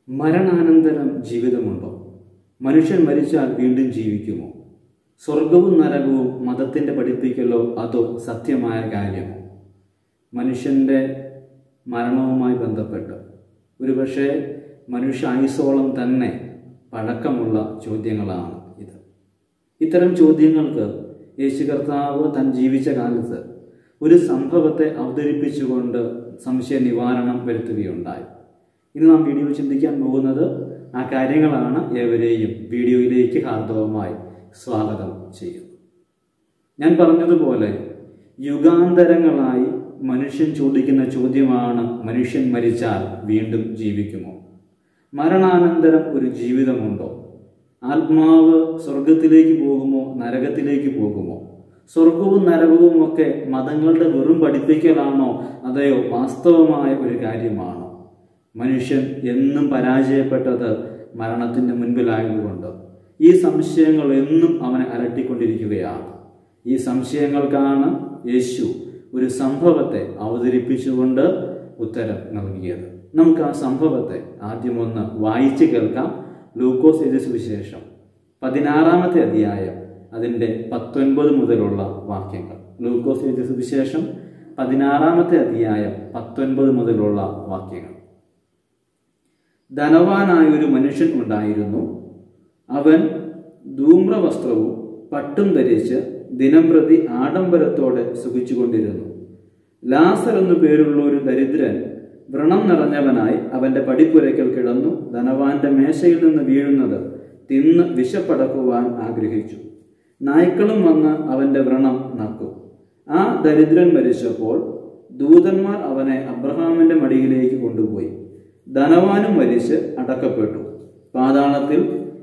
മരണാനന്തരം ജീവിതമുണ്ടോ മനുഷ്യൻ മരിച്ചാൽ വീണ്ടും ജീവിക്കുമോ സ്വർഗവും നരകവും മതത്തിൻ്റെ പഠിപ്പിക്കലോ അതോ സത്യമായ കാര്യമോ മനുഷ്യൻ്റെ മരണവുമായി ബന്ധപ്പെട്ട് ഒരുപക്ഷെ മനുഷ്യ ആയുസോളം തന്നെ പഴക്കമുള്ള ചോദ്യങ്ങളാണ് ഇത് ഇത്തരം ചോദ്യങ്ങൾക്ക് യേശു കർത്താവ് താൻ ജീവിച്ച കാലത്ത് ഒരു സംഭവത്തെ അവതരിപ്പിച്ചുകൊണ്ട് സംശയ നിവാരണം വരുത്തുകയുണ്ടായി ഇന്ന് നാം വീഡിയോ ചിന്തിക്കാൻ പോകുന്നത് ആ കാര്യങ്ങളാണ് ഏവരെയും വീഡിയോയിലേക്ക് ഹാർദവമായി സ്വാഗതം ചെയ്യുന്നു ഞാൻ പറഞ്ഞതുപോലെ യുഗാന്തരങ്ങളായി മനുഷ്യൻ ചോദിക്കുന്ന ചോദ്യമാണ് മനുഷ്യൻ മരിച്ചാൽ വീണ്ടും ജീവിക്കുമോ മരണാനന്തരം ഒരു ജീവിതമുണ്ടോ ആത്മാവ് സ്വർഗത്തിലേക്ക് പോകുമോ നരകത്തിലേക്ക് പോകുമോ സ്വർഗവും നരകവും ഒക്കെ മതങ്ങളുടെ വെറും പഠിപ്പിക്കലാണോ അതെയോ വാസ്തവമായ ഒരു കാര്യമാണോ മനുഷ്യൻ എന്നും പരാജയപ്പെട്ടത് മരണത്തിന്റെ മുൻപിലായതുകൊണ്ട് ഈ സംശയങ്ങൾ എന്നും അവനെ അലട്ടിക്കൊണ്ടിരിക്കുകയാണ് ഈ സംശയങ്ങൾക്കാണ് യേശു ഒരു സംഭവത്തെ അവതരിപ്പിച്ചുകൊണ്ട് ഉത്തരം നൽകിയത് നമുക്ക് ആ സംഭവത്തെ ആദ്യം ഒന്ന് വായിച്ചു കേൾക്കാം ലൂക്കോസ് എഴുതിയ സുവിശേഷം പതിനാറാമത്തെ അധ്യായം അതിൻ്റെ പത്തൊൻപത് മുതലുള്ള വാക്യങ്ങൾ ലൂക്കോസ് എഴുതിയ സുവിശേഷം പതിനാറാമത്തെ അധ്യായം പത്തൊൻപത് മുതലുള്ള വാക്യങ്ങൾ ധനവാനായ ഒരു മനുഷ്യൻ ഉണ്ടായിരുന്നു അവൻ ധൂമ്രവസ്ത്രവും പട്ടും ധരിച്ച് ദിനംപ്രതി ആഡംബരത്തോടെ സുഖിച്ചുകൊണ്ടിരുന്നു ലാസർ എന്നു പേരുള്ള ഒരു ദരിദ്രൻ വ്രണം നിറഞ്ഞവനായി അവന്റെ പടിപ്പുരയ്ക്കൽ കിടന്നു ധനവാന്റെ മേശയിൽ നിന്ന് വീഴുന്നത് തിന്ന് വിശപ്പടക്കുവാൻ ആഗ്രഹിച്ചു നായ്ക്കളും വന്ന് അവന്റെ വ്രണം നക്കും ആ ദരിദ്രൻ മരിച്ചപ്പോൾ ദൂതന്മാർ അവനെ അബ്രഹാമിന്റെ മടിയിലേക്ക് കൊണ്ടുപോയി ധനവാനും മരിച്ച് അടക്കപ്പെട്ടു പാതാളത്തിൽ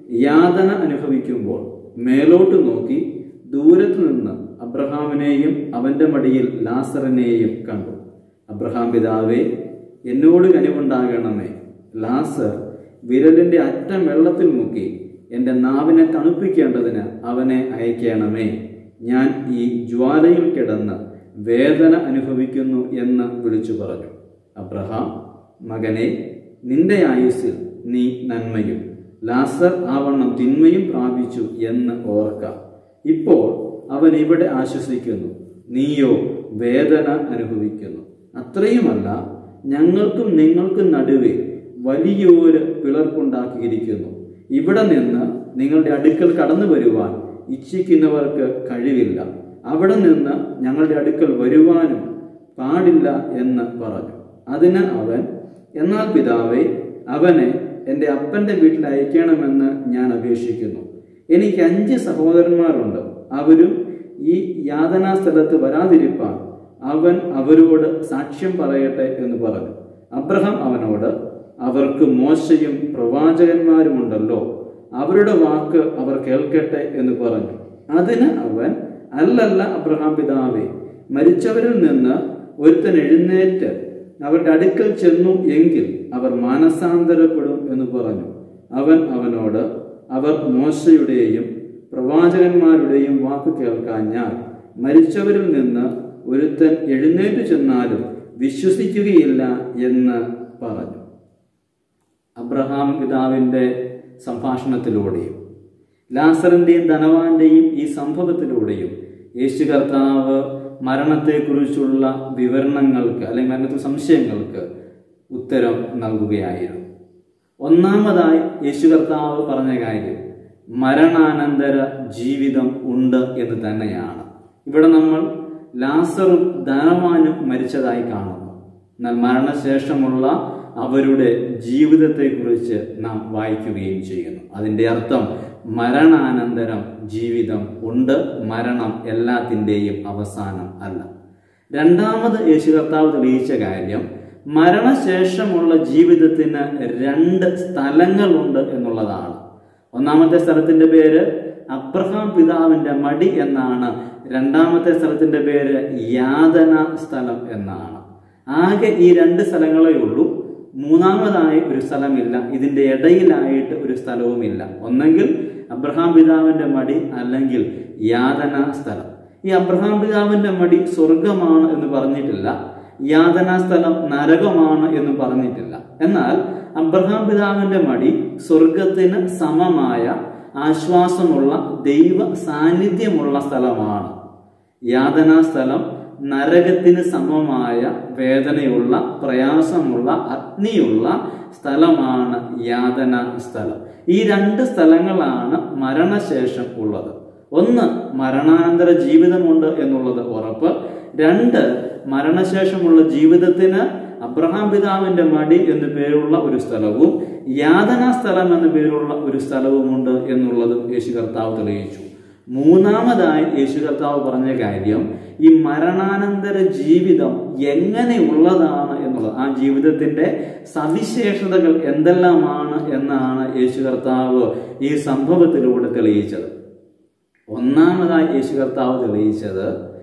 യാതന അനുഭവിക്കുമ്പോൾ മേലോട്ട് നോക്കി ദൂരത്തു നിന്ന് അബ്രഹാമിനെയും അവന്റെ മടിയിൽ ലാസറിനെയും കണ്ടു അബ്രഹാം പിതാവേ എന്നോട് കനിവുണ്ടാകണമേ ലാസർ വിരലിന്റെ അറ്റം വെള്ളത്തിൽ മുക്കി എൻ്റെ നാവിനെ തണുപ്പിക്കേണ്ടതിന് അവനെ അയക്കണമേ ഞാൻ ഈ ജ്വാലയിൽ കിടന്ന് വേദന അനുഭവിക്കുന്നു എന്ന് വിളിച്ചു പറഞ്ഞു അബ്രഹാം മകനെ നിന്റെ ആയുസ്സിൽ നീ നന്മയും ലാസർ ആവണ്ണം തിന്മയും പ്രാപിച്ചു എന്ന് ഓർക്ക ഇപ്പോൾ അവൻ ഇവിടെ ആശ്വസിക്കുന്നു നീയോ വേദന അനുഭവിക്കുന്നു അത്രയുമല്ല ഞങ്ങൾക്കും നിങ്ങൾക്കും നടുവേ വലിയൊരു പിളർപ്പുണ്ടാക്കിയിരിക്കുന്നു ഇവിടെ നിന്ന് നിങ്ങളുടെ അടുക്കൽ കടന്നു വരുവാൻ ഇച്ഛിക്കുന്നവർക്ക് കഴിവില്ല അവിടെ നിന്ന് ഞങ്ങളുടെ അടുക്കൽ വരുവാനും പാടില്ല എന്ന് പറഞ്ഞു അതിന് അവൻ എന്നാൽ പിതാവേ അവനെ എൻ്റെ അപ്പൻ്റെ വീട്ടിൽ അയക്കണമെന്ന് ഞാൻ അപേക്ഷിക്കുന്നു എനിക്ക് അഞ്ച് സഹോദരന്മാരുണ്ട് അവരും ഈ യാതനാ സ്ഥലത്ത് വരാതിരിപ്പാൻ അവൻ അവരോട് സാക്ഷ്യം പറയട്ടെ എന്ന് പറഞ്ഞു അബ്രഹാം അവനോട് അവർക്ക് മോശയും പ്രവാചകന്മാരുമുണ്ടല്ലോ അവരുടെ വാക്ക് അവർ കേൾക്കട്ടെ എന്ന് പറഞ്ഞു അതിന് അവൻ അല്ലല്ല അബ്രഹാം പിതാവേ മരിച്ചവരിൽ നിന്ന് ഒരുത്തൻ എഴുന്നേറ്റ് അവരുടെ അടുക്കൽ ചെന്നു എങ്കിൽ അവർ മാനസാന്തരപ്പെടും എന്ന് പറഞ്ഞു അവൻ അവനോട് അവർ മോശയുടെയും പ്രവാചകന്മാരുടെയും വാക്ക് കേൾക്കാൻ ഞാൻ മരിച്ചവരിൽ നിന്ന് ഒരുത്തൻ എഴുന്നേറ്റ് ചെന്നാലും വിശ്വസിക്കുകയില്ല എന്ന് പറഞ്ഞു അബ്രഹാം പിതാവിൻ്റെ സംഭാഷണത്തിലൂടെയും ലാസറിൻ്റെയും ധനവാന്റെയും ഈ സംഭവത്തിലൂടെയും യേശു കർത്താവ് മരണത്തെക്കുറിച്ചുള്ള വിവരണങ്ങൾക്ക് അല്ലെങ്കിൽ മരണത്തെ സംശയങ്ങൾക്ക് ഉത്തരം നൽകുകയായിരുന്നു ഒന്നാമതായി യേശു കർത്താവ് പറഞ്ഞ കാര്യം മരണാനന്തര ജീവിതം ഉണ്ട് എന്ന് തന്നെയാണ് ഇവിടെ നമ്മൾ ലാസറും ധനവാനും മരിച്ചതായി കാണുന്നു എന്നാൽ മരണശേഷമുള്ള അവരുടെ ജീവിതത്തെക്കുറിച്ച് നാം വായിക്കുകയും ചെയ്യുന്നു അതിൻ്റെ അർത്ഥം മരണാനന്തരം ജീവിതം ഉണ്ട് മരണം എല്ലാത്തിൻ്റെയും അവസാനം അല്ല രണ്ടാമത് യേശു കർത്താവ് തെളിയിച്ച കാര്യം മരണശേഷമുള്ള ജീവിതത്തിന് രണ്ട് സ്ഥലങ്ങളുണ്ട് എന്നുള്ളതാണ് ഒന്നാമത്തെ സ്ഥലത്തിന്റെ പേര് അബ്രഹാം പിതാവിന്റെ മടി എന്നാണ് രണ്ടാമത്തെ സ്ഥലത്തിന്റെ പേര് യാതന സ്ഥലം എന്നാണ് ആകെ ഈ രണ്ട് സ്ഥലങ്ങളേ ഉള്ളൂ മൂന്നാമതായി ഒരു സ്ഥലമില്ല ഇതിന്റെ ഇടയിലായിട്ട് ഒരു സ്ഥലവുമില്ല ഒന്നെങ്കിൽ അബ്രഹാം പിതാവിന്റെ മടി അല്ലെങ്കിൽ യാതന സ്ഥലം ഈ അബ്രഹാം പിതാവിന്റെ മടി സ്വർഗമാണ് എന്ന് പറഞ്ഞിട്ടില്ല യാതനാ സ്ഥലം നരകമാണ് എന്നും പറഞ്ഞിട്ടില്ല എന്നാൽ അബ്രഹാം പിതാവിന്റെ മടി സ്വർഗത്തിന് സമമായ ആശ്വാസമുള്ള ദൈവ സാന്നിധ്യമുള്ള സ്ഥലമാണ് യാതനാ സ്ഥലം നരകത്തിന് സമമായ വേദനയുള്ള പ്രയാസമുള്ള അഗ്നിയുള്ള സ്ഥലമാണ് യാതന സ്ഥലം ഈ രണ്ട് സ്ഥലങ്ങളാണ് മരണശേഷം ഉള്ളത് ഒന്ന് മരണാനന്തര ജീവിതമുണ്ട് എന്നുള്ളത് ഉറപ്പ് രണ്ട് മരണശേഷമുള്ള ജീവിതത്തിന് അബ്രഹാം പിതാവിന്റെ മടി എന്നു പേരുള്ള ഒരു സ്ഥലവും യാതനാ സ്ഥലം എന്നു പേരുള്ള ഒരു സ്ഥലവുമുണ്ട് എന്നുള്ളതും യേശു കർത്താവ് തെളിയിച്ചു മൂന്നാമതായി യേശു കർത്താവ് പറഞ്ഞ കാര്യം ഈ മരണാനന്തര ജീവിതം എങ്ങനെയുള്ളതാണ് എന്നുള്ളത് ആ ജീവിതത്തിന്റെ സവിശേഷതകൾ എന്തെല്ലാമാണ് എന്നാണ് യേശു കർത്താവ് ഈ സംഭവത്തിലൂടെ തെളിയിച്ചത് ഒന്നാമതായി യേശു കർത്താവ് തെളിയിച്ചത്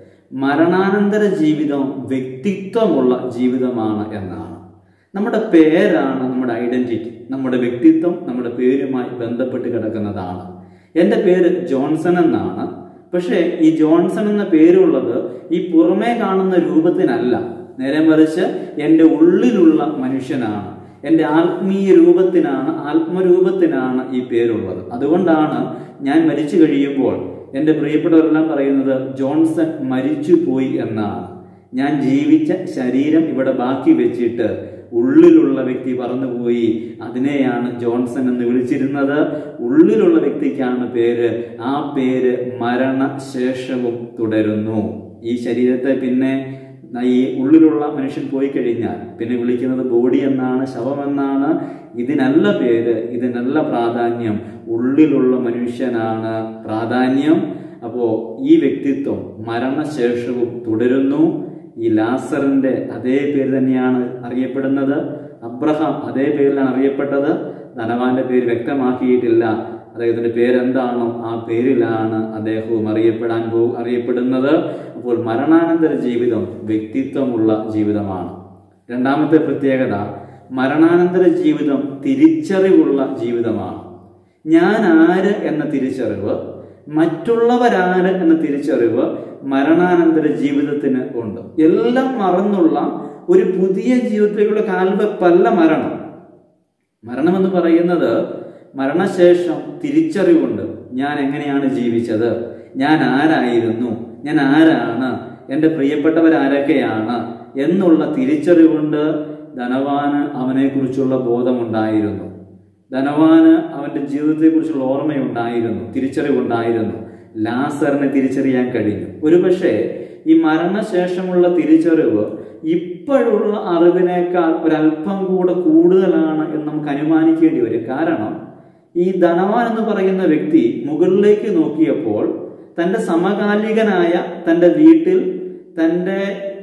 മരണാനന്തര ജീവിതം വ്യക്തിത്വമുള്ള ജീവിതമാണ് എന്നാണ് നമ്മുടെ പേരാണ് നമ്മുടെ ഐഡന്റിറ്റി നമ്മുടെ വ്യക്തിത്വം നമ്മുടെ പേരുമായി ബന്ധപ്പെട്ട് കിടക്കുന്നതാണ് എൻ്റെ പേര് ജോൺസൺ എന്നാണ് പക്ഷേ ഈ ജോൺസൺ എന്ന പേരുള്ളത് ഈ പുറമേ കാണുന്ന രൂപത്തിനല്ല നേരെ മറിച്ച് എൻ്റെ ഉള്ളിലുള്ള മനുഷ്യനാണ് എൻ്റെ ആത്മീയ രൂപത്തിനാണ് ആത്മരൂപത്തിനാണ് ഈ പേരുള്ളത് അതുകൊണ്ടാണ് ഞാൻ മരിച്ചു കഴിയുമ്പോൾ എൻ്റെ പ്രിയപ്പെട്ടവരെല്ലാം പറയുന്നത് ജോൺസൺ മരിച്ചുപോയി എന്നാണ് ഞാൻ ജീവിച്ച ശരീരം ഇവിടെ ബാക്കി വെച്ചിട്ട് ഉള്ളിലുള്ള വ്യക്തി പറന്നുപോയി അതിനെയാണ് ജോൺസൺ എന്ന് വിളിച്ചിരുന്നത് ഉള്ളിലുള്ള വ്യക്തിക്കാണ് പേര് ആ പേര് മരണശേഷവും തുടരുന്നു ഈ ശരീരത്തെ പിന്നെ ഈ ഉള്ളിലുള്ള മനുഷ്യൻ പോയി കഴിഞ്ഞാൽ പിന്നെ വിളിക്കുന്നത് ബോഡി എന്നാണ് ശവമെന്നാണ് ഇതിനല്ല പേര് ഇതിനല്ല പ്രാധാന്യം ഉള്ളിലുള്ള മനുഷ്യനാണ് പ്രാധാന്യം അപ്പോ ഈ വ്യക്തിത്വം മരണശേഷവും തുടരുന്നു ഈ ലാസറിന്റെ അതേ പേര് തന്നെയാണ് അറിയപ്പെടുന്നത് അബ്രഹാം അതേ പേരിലാണ് അറിയപ്പെട്ടത് ധനവാന്റെ പേര് വ്യക്തമാക്കിയിട്ടില്ല അദ്ദേഹത്തിന്റെ പേരെന്താണോ ആ പേരിലാണ് അദ്ദേഹവും അറിയപ്പെടാൻ പോ അറിയപ്പെടുന്നത് അപ്പോൾ മരണാനന്തര ജീവിതം വ്യക്തിത്വമുള്ള ജീവിതമാണ് രണ്ടാമത്തെ പ്രത്യേകത മരണാനന്തര ജീവിതം തിരിച്ചറിവുള്ള ജീവിതമാണ് ഞാൻ ആര് എന്ന തിരിച്ചറിവ് മറ്റുള്ളവരാര് എന്ന തിരിച്ചറിവ് മരണാനന്തര ജീവിതത്തിന് ഉണ്ട് എല്ലാം മറന്നുള്ള ഒരു പുതിയ ജീവിതത്തിലേക്കുള്ള കാൽവെപ്പല്ല മരണം മരണം എന്ന് പറയുന്നത് മരണശേഷം തിരിച്ചറിവുണ്ട് ഞാൻ എങ്ങനെയാണ് ജീവിച്ചത് ഞാൻ ആരായിരുന്നു ഞാൻ ആരാണ് എൻ്റെ പ്രിയപ്പെട്ടവരാരൊക്കെയാണ് എന്നുള്ള തിരിച്ചറിവുണ്ട് ധനവാന് അവനെക്കുറിച്ചുള്ള ബോധമുണ്ടായിരുന്നു ധനവാന് അവന്റെ ജീവിതത്തെക്കുറിച്ചുള്ള ഓർമ്മയുണ്ടായിരുന്നു തിരിച്ചറിവുണ്ടായിരുന്നു ലാസറിനെ തിരിച്ചറിയാൻ കഴിഞ്ഞു ഒരുപക്ഷെ ഈ മരണശേഷമുള്ള തിരിച്ചറിവ് ഇപ്പോഴുള്ള അറിവിനേക്കാൾ ഒരല്പം കൂടെ കൂടുതലാണ് എന്ന് നമുക്ക് അനുമാനിക്കേണ്ടി വരും കാരണം ഈ ധനവാൻ എന്ന് പറയുന്ന വ്യക്തി മുകളിലേക്ക് നോക്കിയപ്പോൾ തൻ്റെ സമകാലികനായ തൻ്റെ വീട്ടിൽ തൻ്റെ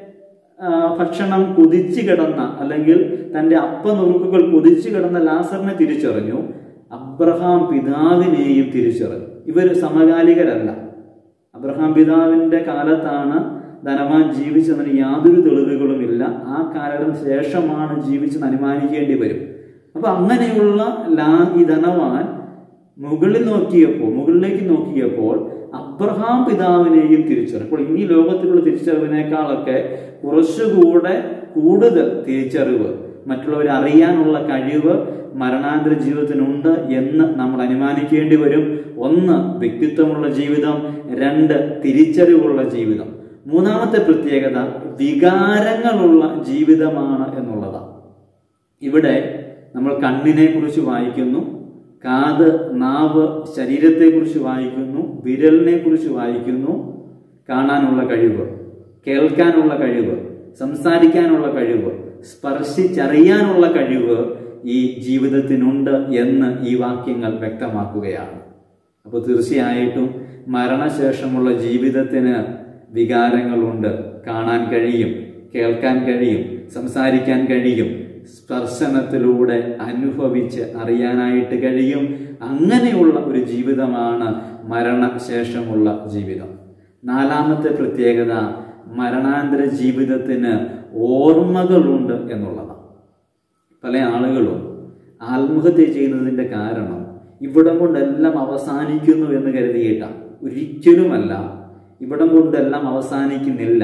ഭക്ഷണം കുതിച്ചു കിടന്ന അല്ലെങ്കിൽ തൻ്റെ അപ്പനുറുക്കുകൾ കുതിച്ചു കിടന്ന ലാസറിനെ തിരിച്ചറിഞ്ഞു അബ്രഹാം പിതാവിനെയും തിരിച്ചറിഞ്ഞു ഇവർ സമകാലികരല്ല അബ്രഹാം പിതാവിന്റെ കാലത്താണ് ധനവാൻ ജീവിച്ചതിന് യാതൊരു തെളിവുകളുമില്ല ആ കാലത്തിന് ശേഷമാണ് ജീവിച്ചെന്ന് അനുമാനിക്കേണ്ടി വരും അപ്പൊ അങ്ങനെയുള്ള ലാ ഈ ധനവാൻ മുകളിൽ നോക്കിയപ്പോൾ മുകളിലേക്ക് നോക്കിയപ്പോൾ അബ്രഹാം പിതാവിനെയും തിരിച്ചറിയും അപ്പോൾ ഈ ലോകത്തിലുള്ള തിരിച്ചറിവിനേക്കാളൊക്കെ കുറച്ചുകൂടെ കൂടുതൽ തിരിച്ചറിവ് മറ്റുള്ളവരെ അറിയാനുള്ള കഴിവ് മരണാന്തര ജീവിതത്തിനുണ്ട് എന്ന് നമ്മൾ അനുമാനിക്കേണ്ടി വരും ഒന്ന് വ്യക്തിത്വമുള്ള ജീവിതം രണ്ട് തിരിച്ചറിവുള്ള ജീവിതം മൂന്നാമത്തെ പ്രത്യേകത വികാരങ്ങളുള്ള ജീവിതമാണ് എന്നുള്ളതാണ് ഇവിടെ നമ്മൾ കണ്ണിനെ കുറിച്ച് വായിക്കുന്നു കാത് നാവ് ശരീരത്തെക്കുറിച്ച് വായിക്കുന്നു വിരലിനെ കുറിച്ച് വായിക്കുന്നു കാണാനുള്ള കഴിവ് കേൾക്കാനുള്ള കഴിവ് സംസാരിക്കാനുള്ള കഴിവ് സ്പർശിച്ചറിയാനുള്ള കഴിവ് ഈ ജീവിതത്തിനുണ്ട് എന്ന് ഈ വാക്യങ്ങൾ വ്യക്തമാക്കുകയാണ് അപ്പോൾ തീർച്ചയായിട്ടും മരണശേഷമുള്ള ജീവിതത്തിന് വികാരങ്ങളുണ്ട് കാണാൻ കഴിയും കേൾക്കാൻ കഴിയും സംസാരിക്കാൻ കഴിയും സ്പർശനത്തിലൂടെ അനുഭവിച്ച് അറിയാനായിട്ട് കഴിയും അങ്ങനെയുള്ള ഒരു ജീവിതമാണ് മരണശേഷമുള്ള ജീവിതം നാലാമത്തെ പ്രത്യേകത മരണാന്തര ജീവിതത്തിന് ഓർമ്മകളുണ്ട് എന്നുള്ളതാണ് പല ആളുകളും ആത്മഹത്യ ചെയ്യുന്നതിൻ്റെ കാരണം ഇവിടം കൊണ്ടെല്ലാം അവസാനിക്കുന്നു എന്ന് കരുതിയിട്ടാണ് ഒരിക്കലുമല്ല ഇവിടം കൊണ്ടെല്ലാം അവസാനിക്കുന്നില്ല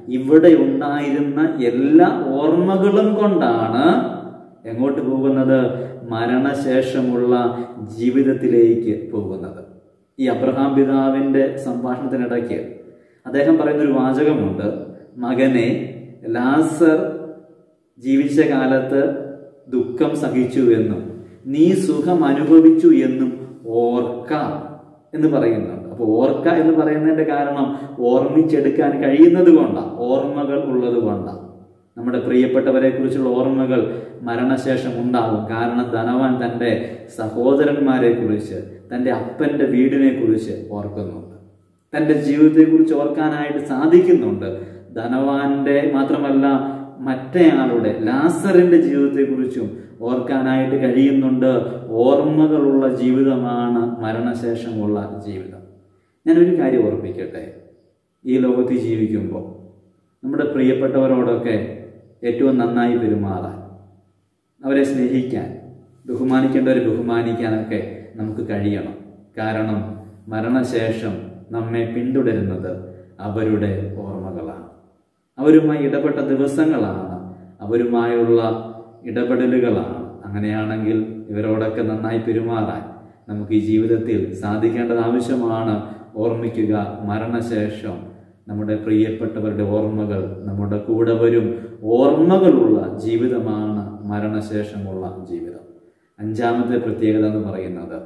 ഇവിടെ ഉണ്ടായിരുന്ന എല്ലാ ഓർമ്മകളും കൊണ്ടാണ് എങ്ങോട്ട് പോകുന്നത് മരണശേഷമുള്ള ജീവിതത്തിലേക്ക് പോകുന്നത് ഈ അബ്രഹാം പിതാവിന്റെ സംഭാഷണത്തിനിടയ്ക്ക് അദ്ദേഹം പറയുന്ന ഒരു വാചകമുണ്ട് മകനെ ലാസർ ജീവിച്ച കാലത്ത് ദുഃഖം സഹിച്ചു എന്നും നീ സുഖം അനുഭവിച്ചു എന്നും ഓർക്ക എന്ന് പറയുന്നുണ്ട് അപ്പൊ ഓർക്ക എന്ന് പറയുന്നതിന്റെ കാരണം ഓർമ്മിച്ചെടുക്കാൻ കഴിയുന്നത് കൊണ്ടാണ് ഓർമ്മകൾ ഉള്ളത് കൊണ്ടാണ് നമ്മുടെ പ്രിയപ്പെട്ടവരെ കുറിച്ചുള്ള ഓർമ്മകൾ മരണശേഷം ഉണ്ടാകും കാരണം ധനവാൻ തൻ്റെ സഹോദരന്മാരെ കുറിച്ച് തൻ്റെ അപ്പൻ്റെ വീടിനെ കുറിച്ച് ഓർക്കുന്നുണ്ട് തൻ്റെ ജീവിതത്തെക്കുറിച്ച് ഓർക്കാനായിട്ട് സാധിക്കുന്നുണ്ട് ധനവാന്റെ മാത്രമല്ല മറ്റേയാളുടെ ലാസറിന്റെ ജീവിതത്തെക്കുറിച്ചും ഓർക്കാനായിട്ട് കഴിയുന്നുണ്ട് ഓർമ്മകളുള്ള ജീവിതമാണ് മരണശേഷമുള്ള ജീവിതം ഞാനൊരു കാര്യം ഓർപ്പിക്കട്ടെ ഈ ലോകത്തിൽ ജീവിക്കുമ്പോൾ നമ്മുടെ പ്രിയപ്പെട്ടവരോടൊക്കെ ഏറ്റവും നന്നായി പെരുമാറാൻ അവരെ സ്നേഹിക്കാൻ ബഹുമാനിക്കേണ്ടവരെ ബഹുമാനിക്കാനൊക്കെ നമുക്ക് കഴിയണം കാരണം മരണശേഷം നമ്മെ പിന്തുടരുന്നത് അവരുടെ ഓർമ്മകളാണ് അവരുമായി ഇടപെട്ട ദിവസങ്ങളാണ് അവരുമായുള്ള ഇടപെടലുകളാണ് അങ്ങനെയാണെങ്കിൽ ഇവരോടൊക്കെ നന്നായി പെരുമാറാൻ നമുക്ക് ഈ ജീവിതത്തിൽ സാധിക്കേണ്ടത് ആവശ്യമാണ് ഓർമ്മിക്കുക മരണശേഷം നമ്മുടെ പ്രിയപ്പെട്ടവരുടെ ഓർമ്മകൾ നമ്മുടെ കൂടെ വരും ഓർമ്മകളുള്ള ജീവിതമാണ് മരണശേഷമുള്ള ജീവിതം അഞ്ചാമത്തെ പ്രത്യേകത എന്ന് പറയുന്നത്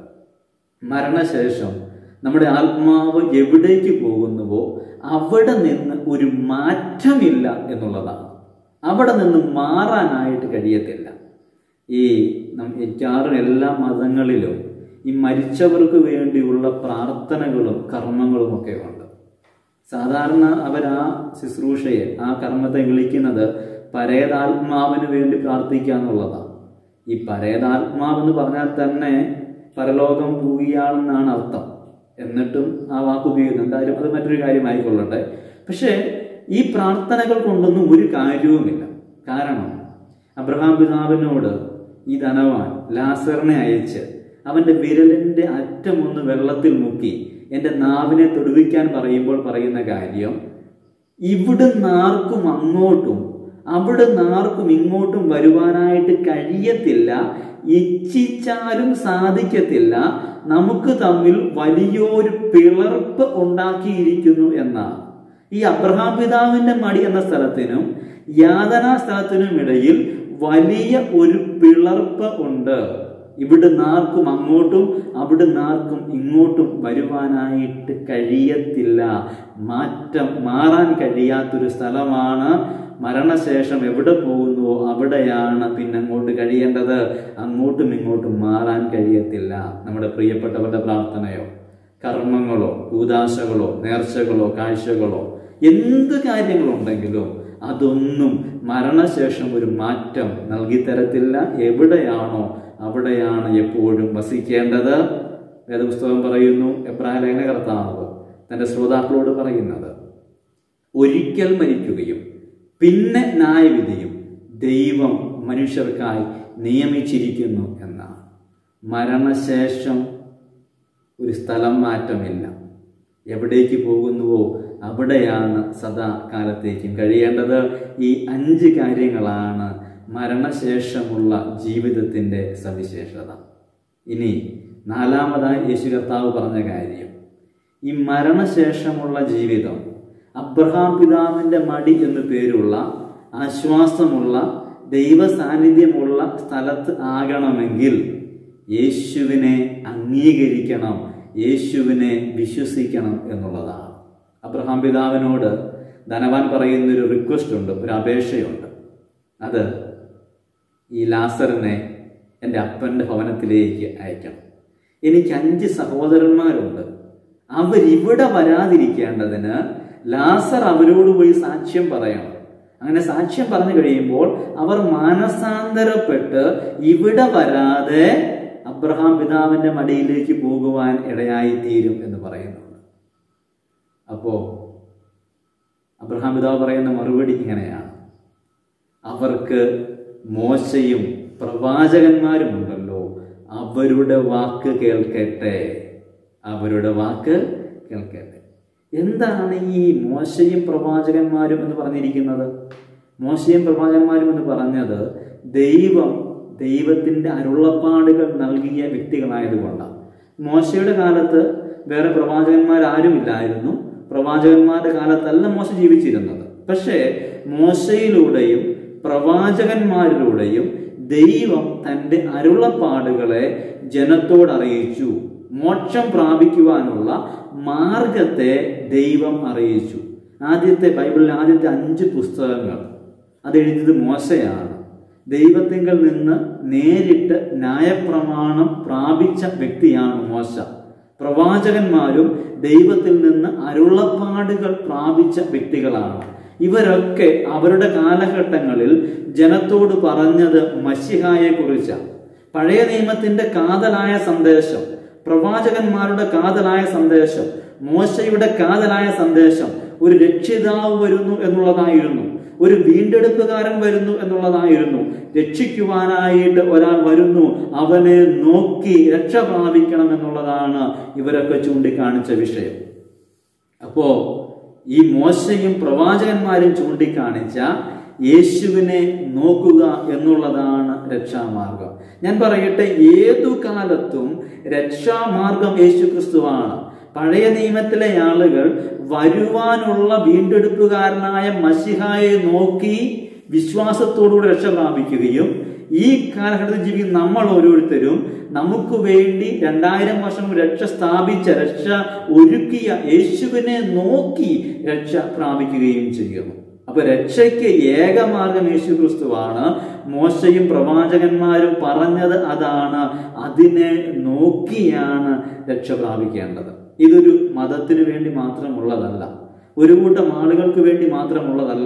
മരണശേഷം നമ്മുടെ ആത്മാവ് എവിടേക്ക് പോകുന്നുവോ അവിടെ നിന്ന് ഒരു മാറ്റമില്ല എന്നുള്ളതാണ് അവിടെ നിന്ന് മാറാനായിട്ട് കഴിയത്തില്ല ഈ നം- മിക്കവാറും എല്ലാ മതങ്ങളിലും ഈ മരിച്ചവർക്ക് വേണ്ടിയുള്ള പ്രാർത്ഥനകളും കർമ്മങ്ങളും ഒക്കെ ഉണ്ട് സാധാരണ അവർ ആ ശുശ്രൂഷയെ ആ കർമ്മത്തെ വിളിക്കുന്നത് പരേതാത്മാവിന് വേണ്ടി പ്രാർത്ഥിക്കുക എന്നുള്ളതാണ് ഈ പരേതാത്മാവെന്ന് പറഞ്ഞാൽ തന്നെ പരലോകം പോവുകയാണെന്നാണ് അർത്ഥം എന്നിട്ടും ആ വാക്ക് ഉപയോഗിക്കുന്നു എന്തായാലും അത് മറ്റൊരു കാര്യമായിക്കൊള്ളട്ടെ പക്ഷേ ഈ പ്രാർത്ഥനകൾ കൊണ്ടൊന്നും ഒരു കാര്യവുമില്ല കാരണം അബ്രഹാം പിതാവിനോട് ഈ ധനവാൻ ലാസറിനെ അയച്ച് അവന്റെ വിരലിന്റെ അറ്റം ഒന്ന് വെള്ളത്തിൽ മുക്കി എന്റെ നാവിനെ തൊടുവിക്കാൻ പറയുമ്പോൾ പറയുന്ന കാര്യം ഇവിടുന്ന് ആർക്കും അങ്ങോട്ടും അവിടെ ആർക്കും ഇങ്ങോട്ടും വരുവാനായിട്ട് കഴിയത്തില്ല ഇച്ഛിച്ചാലും സാധിക്കത്തില്ല നമുക്ക് തമ്മിൽ വലിയൊരു പിളർപ്പ് ഉണ്ടാക്കിയിരിക്കുന്നു എന്നാണ് ഈ അബ്രഹാം പിതാവിന്റെ മടി എന്ന സ്ഥലത്തിനും യാതനാ സ്ഥലത്തിനും ഇടയിൽ വലിയ ഒരു പിളർപ്പ് ഉണ്ട് ഇവിടുന്ന് ആർക്കും അങ്ങോട്ടും അവിടുന്ന് ആർക്കും ഇങ്ങോട്ടും വരുവാനായിട്ട് കഴിയത്തില്ല മാറ്റം മാറാൻ കഴിയാത്തൊരു സ്ഥലമാണ് മരണശേഷം എവിടെ പോകുന്നുവോ അവിടെയാണ് പിന്നെ അങ്ങോട്ട് കഴിയേണ്ടത് അങ്ങോട്ടും ഇങ്ങോട്ടും മാറാൻ കഴിയത്തില്ല നമ്മുടെ പ്രിയപ്പെട്ടവരുടെ പ്രാർത്ഥനയോ കർമ്മങ്ങളോ കൂതാശകളോ നേർച്ചകളോ കാഴ്ചകളോ എന്ത് കാര്യങ്ങളുണ്ടെങ്കിലും അതൊന്നും മരണശേഷം ഒരു മാറ്റം നൽകി തരത്തില്ല എവിടെയാണോ അവിടെയാണ് എപ്പോഴും വസിക്കേണ്ടത് വേദപുസ്തകം പറയുന്നു എബ്രാഹിം ലേഖനകർത്താവ് തന്റെ ശ്രോതാക്കളോട് പറയുന്നത് ഒരിക്കൽ മരിക്കുകയും പിന്നെ ന്യായവിധിയും ദൈവം മനുഷ്യർക്കായി നിയമിച്ചിരിക്കുന്നു എന്നാണ് മരണശേഷം ഒരു സ്ഥലം മാറ്റമില്ല എവിടേക്ക് പോകുന്നുവോ അവിടെയാണ് സദാ കാലത്തേക്കും കഴിയേണ്ടത് ഈ അഞ്ച് കാര്യങ്ങളാണ് മരണശേഷമുള്ള ജീവിതത്തിൻ്റെ സവിശേഷത ഇനി നാലാമതായി യേശു കർത്താവ് പറഞ്ഞ കാര്യം ഈ മരണശേഷമുള്ള ജീവിതം അബ്രഹാം പിതാവിൻ്റെ മടി എന്നു പേരുള്ള ആശ്വാസമുള്ള ദൈവ സാന്നിധ്യമുള്ള സ്ഥലത്ത് ആകണമെങ്കിൽ യേശുവിനെ അംഗീകരിക്കണം യേശുവിനെ വിശ്വസിക്കണം എന്നുള്ളതാണ് അബ്രഹാം പിതാവിനോട് ധനവാൻ പറയുന്നൊരു റിക്വസ്റ്റ് ഉണ്ട് ഒരു അപേക്ഷയുണ്ട് അത് ഈ ലാസറിനെ എൻ്റെ അപ്പൻ്റെ ഭവനത്തിലേക്ക് അയക്കണം എനിക്ക് അഞ്ച് സഹോദരന്മാരുണ്ട് അവരിവിടെ വരാതിരിക്കേണ്ടതിന് ലാസർ അവരോട് പോയി സാക്ഷ്യം പറയണം അങ്ങനെ സാക്ഷ്യം പറഞ്ഞു കഴിയുമ്പോൾ അവർ മാനസാന്തരപ്പെട്ട് ഇവിടെ വരാതെ അബ്രഹാം പിതാവിന്റെ മടിയിലേക്ക് പോകുവാൻ ഇടയായി തീരും എന്ന് പറയുന്നുണ്ട് അപ്പോ അബ്രഹാം പിതാവ് പറയുന്ന മറുപടി ഇങ്ങനെയാണ് അവർക്ക് മോശയും പ്രവാചകന്മാരും ഉണ്ടല്ലോ അവരുടെ വാക്ക് കേൾക്കട്ടെ അവരുടെ വാക്ക് കേൾക്കട്ടെ എന്താണ് ഈ മോശയും പ്രവാചകന്മാരും എന്ന് പറഞ്ഞിരിക്കുന്നത് മോശയും പ്രവാചകന്മാരും എന്ന് പറഞ്ഞത് ദൈവം ദൈവത്തിന്റെ അരുളപ്പാടുകൾ നൽകിയ വ്യക്തികളായതുകൊണ്ടാണ് മോശയുടെ കാലത്ത് വേറെ പ്രവാചകന്മാരാരുമില്ലായിരുന്നു പ്രവാചകന്മാരുടെ കാലത്തല്ല മോശ ജീവിച്ചിരുന്നത് പക്ഷേ മോശയിലൂടെയും പ്രവാചകന്മാരിലൂടെയും ദൈവം തന്റെ അരുളപ്പാടുകളെ ജനത്തോട് അറിയിച്ചു മോക്ഷം പ്രാപിക്കുവാനുള്ള മാർഗത്തെ ദൈവം അറിയിച്ചു ആദ്യത്തെ ബൈബിളിലെ ആദ്യത്തെ അഞ്ച് പുസ്തകങ്ങൾ അത് എഴുതിയത് മോശയാണ് ദൈവത്തിങ്കൽ നിന്ന് നേരിട്ട് ന്യായപ്രമാണം പ്രാപിച്ച വ്യക്തിയാണ് മോശ പ്രവാചകന്മാരും ദൈവത്തിൽ നിന്ന് അരുളപ്പാടുകൾ പ്രാപിച്ച വ്യക്തികളാണ് ഇവരൊക്കെ അവരുടെ കാലഘട്ടങ്ങളിൽ ജനത്തോട് പറഞ്ഞത് മഷിഹായെ കുറിച്ചാണ് പഴയ നിയമത്തിന്റെ കാതലായ സന്ദേശം പ്രവാചകന്മാരുടെ കാതലായ സന്ദേശം മോശയുടെ കാതലായ സന്ദേശം ഒരു രക്ഷിതാവ് വരുന്നു എന്നുള്ളതായിരുന്നു ഒരു വീണ്ടെടുപ്പുകാരൻ വരുന്നു എന്നുള്ളതായിരുന്നു രക്ഷിക്കുവാനായിട്ട് ഒരാൾ വരുന്നു അവനെ നോക്കി രക്ഷ പ്രാപിക്കണം എന്നുള്ളതാണ് ഇവരൊക്കെ ചൂണ്ടിക്കാണിച്ച വിഷയം അപ്പോ ഈ മോശയും പ്രവാചകന്മാരും ചൂണ്ടിക്കാണിച്ച യേശുവിനെ നോക്കുക എന്നുള്ളതാണ് രക്ഷാമാർഗം ഞാൻ പറയട്ടെ ഏതു കാലത്തും രക്ഷാമാർഗം യേശു ക്രിസ്തുവാണ് പഴയ നിയമത്തിലെ ആളുകൾ വരുവാനുള്ള വീണ്ടെടുപ്പുകാരനായ മഷിഹായെ നോക്കി വിശ്വാസത്തോടുകൂടി രക്ഷ പ്രാപിക്കുകയും ഈ കാലഘട്ടത്തിൽ ജീവിക്കുന്ന നമ്മൾ ഓരോരുത്തരും നമുക്ക് വേണ്ടി രണ്ടായിരം വർഷം മുമ്പ് രക്ഷ സ്ഥാപിച്ച രക്ഷ ഒരുക്കിയ യേശുവിനെ നോക്കി രക്ഷ പ്രാപിക്കുകയും ചെയ്യുന്നു അപ്പൊ രക്ഷയ്ക്ക് ഏകമാർഗം യേശു ക്രിസ്തുവാണ് മോശയും പ്രവാചകന്മാരും പറഞ്ഞത് അതാണ് അതിനെ നോക്കിയാണ് രക്ഷ പ്രാപിക്കേണ്ടത് ഇതൊരു മതത്തിന് വേണ്ടി മാത്രമുള്ളതല്ല ഒരു കൂട്ടം ആളുകൾക്ക് വേണ്ടി മാത്രമുള്ളതല്ല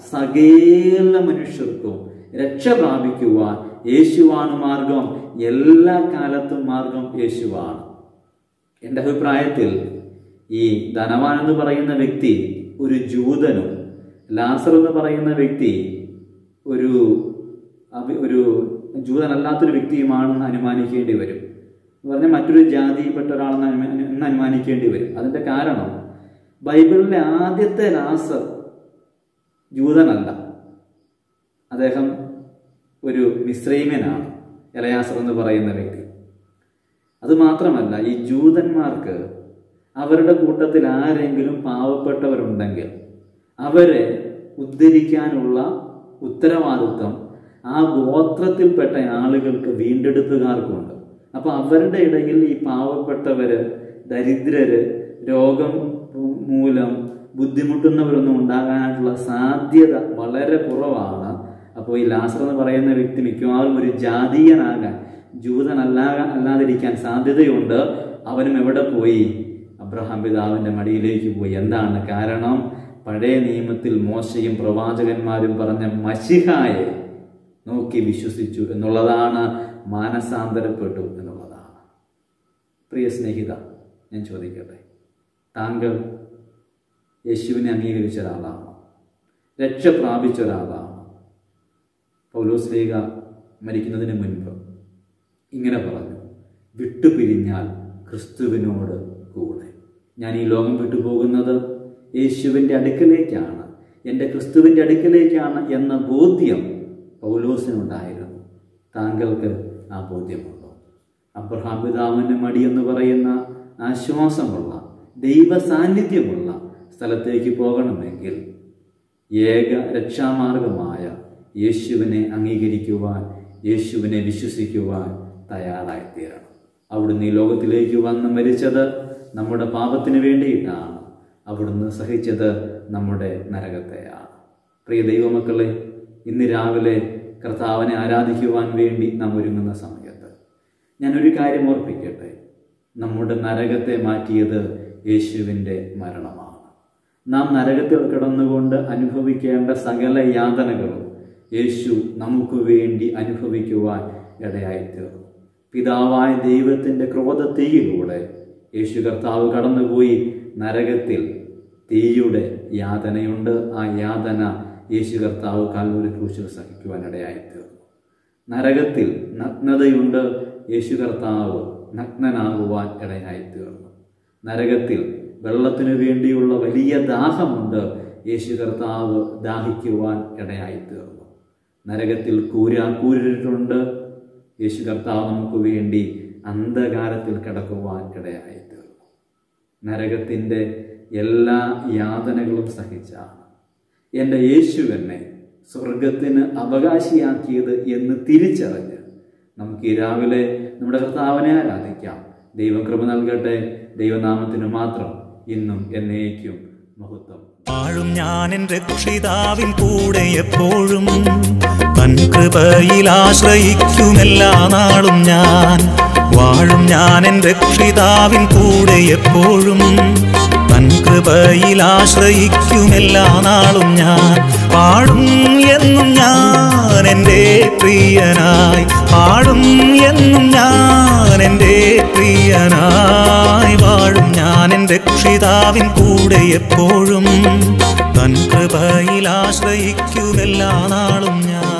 സകല മനുഷ്യർക്കും രക്ഷ പ്രാപിക്കുവാൻ യേശുവാണ് മാർഗം എല്ലാ കാലത്തും മാർഗം യേശുവാണ് എൻ്റെ അഭിപ്രായത്തിൽ ഈ ധനവാൻ എന്ന് പറയുന്ന വ്യക്തി ഒരു ജൂതനും ലാസർ എന്ന് പറയുന്ന വ്യക്തി ഒരു അവ- ഒരു ജൂതനല്ലാത്തൊരു വ്യക്തിയുമാണെന്ന് അനുമാനിക്കേണ്ടി വരും എന്ന് പറഞ്ഞാൽ മറ്റൊരു ജാതിയിൽപ്പെട്ട ഒരാളെന്ന് അനുമാ- എന്ന് അനുമാനിക്കേണ്ടി വരും അതിന്റെ കാരണം ബൈബിളിലെ ആദ്യത്തെ ലാസർ ജൂതനല്ല അദ്ദേഹം ഒരു മിശ്രൈമ്യനാണ് എലയാസർ എന്ന് പറയുന്ന വ്യക്തി അത് മാത്രമല്ല ഈ ജൂതന്മാർക്ക് അവരുടെ കൂട്ടത്തിൽ ആരെങ്കിലും പാവപ്പെട്ടവരുണ്ടെങ്കിൽ അവരെ ഉദ്ധരിക്കാനുള്ള ഉത്തരവാദിത്വം ആ ഗോത്രത്തിൽപ്പെട്ട ആളുകൾക്ക് വീണ്ടെടുപ്പുകാർക്കുണ്ട് അപ്പൊ അവരുടെ ഇടയിൽ ഈ പാവപ്പെട്ടവര് ദരിദ്രര് രോഗം മൂലം ബുദ്ധിമുട്ടുന്നവരൊന്നും ഉണ്ടാകാനായിട്ടുള്ള സാധ്യത വളരെ കുറവാണ് അപ്പോൾ ഈ ലാസർ എന്ന് പറയുന്ന വ്യക്തി മിക്കവാറും ഒരു ജാതീയനാകാൻ ജൂതനല്ലാ അല്ലാതിരിക്കാൻ സാധ്യതയുണ്ട് അവനും എവിടെ പോയി അബ്രഹാം പിതാവിന്റെ മടിയിലേക്ക് പോയി എന്താണ് കാരണം പഴയ നിയമത്തിൽ മോശയും പ്രവാചകന്മാരും പറഞ്ഞ മഷിഹായെ നോക്കി വിശ്വസിച്ചു എന്നുള്ളതാണ് മാനസാന്തരപ്പെട്ടു എന്നുള്ളതാണ് പ്രിയ സ്നേഹിത ഞാൻ ചോദിക്കട്ടെ താങ്കൾ യേശുവിനെ അംഗീകരിച്ച ഒരാളാണോ രക്ഷ പ്രാപിച്ച ഒരാളാണോ പൗലോസ് ലീഗ മരിക്കുന്നതിന് മുൻപ് ഇങ്ങനെ പറഞ്ഞു വിട്ടുപിരിഞ്ഞാൽ ക്രിസ്തുവിനോട് കൂടെ ഞാൻ ഈ ലോകം വിട്ടുപോകുന്നത് യേശുവിൻ്റെ അടുക്കലേക്കാണ് എൻ്റെ ക്രിസ്തുവിൻ്റെ അടുക്കലേക്കാണ് എന്ന ബോധ്യം പൗലോസിനുണ്ടായിരുന്നു താങ്കൾക്ക് ആ ബോധ്യമുണ്ടോ അബ്രഹാം പിതാവിൻ്റെ മടി എന്ന് പറയുന്ന ആശ്വാസമുള്ള ദൈവ സാന്നിധ്യമുള്ള സ്ഥലത്തേക്ക് പോകണമെങ്കിൽ ഏക രക്ഷാമാർഗമായ യേശുവിനെ അംഗീകരിക്കുവാൻ യേശുവിനെ വിശ്വസിക്കുവാൻ തയ്യാറായിത്തീരണം അവിടുന്ന് ഈ ലോകത്തിലേക്ക് വന്ന് മരിച്ചത് നമ്മുടെ പാപത്തിന് വേണ്ടിയിട്ടാണ് അവിടുന്ന് സഹിച്ചത് നമ്മുടെ നരകത്തെയാണ് പ്രിയ ദൈവമക്കളെ ഇന്ന് രാവിലെ കർത്താവിനെ ആരാധിക്കുവാൻ വേണ്ടി നാം ഒരുങ്ങുന്ന സമയത്ത് ഞാനൊരു കാര്യം ഓർപ്പിക്കട്ടെ നമ്മുടെ നരകത്തെ മാറ്റിയത് യേശുവിൻ്റെ മരണമാണ് നാം നരകത്തിൽ കിടന്നുകൊണ്ട് അനുഭവിക്കേണ്ട സകല യാതനകളും യേശു നമുക്ക് വേണ്ടി അനുഭവിക്കുവാൻ ഇടയായിത്തീർന്നു പിതാവായ ദൈവത്തിൻ്റെ ക്രോധത്തീയിലൂടെ യേശു കർത്താവ് കടന്നുപോയി നരകത്തിൽ തീയുടെ യാതനയുണ്ട് ആ യാതന യേശു കർത്താവ് കാൽവരി ക്രൂശിൽ സഹിക്കുവാൻ ഇടയായിത്തീർന്നു നരകത്തിൽ നഗ്നതയുണ്ട് യേശു കർത്താവ് നഗ്നനാകുവാൻ ഇടയായിത്തീർന്നു നരകത്തിൽ വെള്ളത്തിനു വേണ്ടിയുള്ള വലിയ ദാഹമുണ്ട് യേശു കർത്താവ് ദാഹിക്കുവാൻ ഇടയായി തീർന്നു നരകത്തിൽ കൂരാ കൂരിട്ടുണ്ട് യേശു കർത്താവ് നമുക്ക് വേണ്ടി അന്ധകാരത്തിൽ കിടക്കുവാൻ ഇടയായി തീർന്നു നരകത്തിൻ്റെ എല്ലാ യാതനകളും സഹിച്ചാണ് എൻ്റെ യേശു എന്നെ സ്വർഗത്തിന് അവകാശിയാക്കിയത് എന്ന് തിരിച്ചറിഞ്ഞ് നമുക്ക് ഈ രാവിലെ നമ്മുടെ കർത്താവിനെ ആരാധിക്കാം ദൈവം കൃപ നൽകട്ടെ ദൈവനാമത്തിന് മാത്രം ഇന്നും എന്നേക്കും മഹത്വം വാഴും ഞാൻ എൻ രക്ഷിതാവിൻ കൂടെ എപ്പോഴും തൻ കൃപയിൽ ആശ്രയിക്കുമെല്ലാ നാളും ഞാൻ വാഴും ഞാൻ എൻ രക്ഷിതാവിൻ കൂടെ എപ്പോഴും തൻ കൃപയിൽ ആശ്രയിക്കുമെല്ലാ നാളും ഞാൻ പാടും എന്നും ഞാൻ എൻ്റെ പ്രിയനായി പാടും എന്നും ഞാൻ എൻ്റെ പ്രിയനായി വാഴും ഞാൻ എൻ രക്ഷിതാവിൻ കൂടെ എപ്പോഴും തൻ കൃപയിൽ ആശ്രയിക്കുമെല്ലാ നാളും ഞാൻ